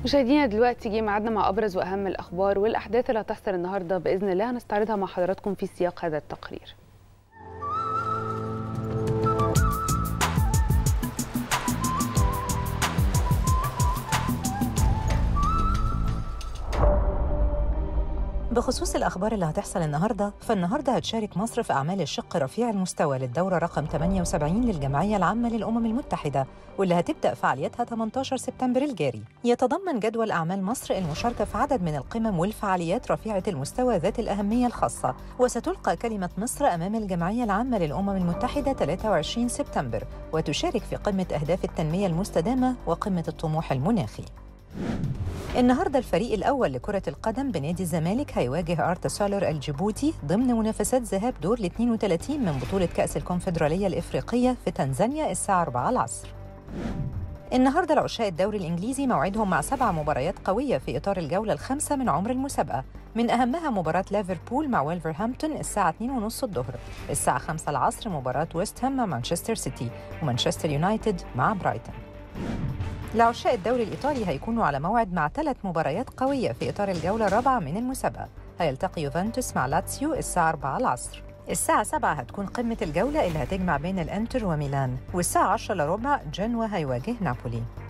مشاهدينا دلوقتي جه ميعادنا مع ابرز واهم الاخبار والاحداث اللي هتحصل النهارده باذن الله هنستعرضها مع حضراتكم في سياق هذا التقرير. بخصوص الأخبار اللي هتحصل النهاردة فالنهاردة هتشارك مصر في أعمال الشق رفيع المستوى للدورة رقم 78 للجمعية العامة للأمم المتحدة واللي هتبدأ فعاليتها 18 سبتمبر الجاري يتضمن جدول أعمال مصر المشاركة في عدد من القمم والفعاليات رفيعة المستوى ذات الأهمية الخاصة وستلقى كلمة مصر أمام الجمعية العامة للأمم المتحدة 23 سبتمبر وتشارك في قمة أهداف التنمية المستدامة وقمة الطموح المناخي النهارده الفريق الاول لكره القدم بنادي الزمالك هيواجه ارتا سولر الجيبوتي ضمن منافسات ذهاب دور ال 32 من بطوله كاس الكونفدراليه الافريقيه في تنزانيا الساعه 4 العصر. النهارده العشاء الدوري الانجليزي موعدهم مع سبع مباريات قويه في اطار الجوله الخامسه من عمر المسابقه، من اهمها مباراه ليفربول مع ويلفرهامبتون الساعه 2:30 الظهر، الساعه 5 العصر مباراه ويست هام مع مانشستر سيتي، ومانشستر يونايتد مع برايتون. لعشاء الدوري الإيطالي هيكونوا على موعد مع ثلاث مباريات قوية في إطار الجولة الرابعة من المسابقة هيلتقي يوفنتوس مع لاتسيو الساعة 4 العصر الساعة 7 هتكون قمة الجولة اللي هتجمع بين الانتر وميلان والساعة 10 لربع جنوا هيواجه نابولي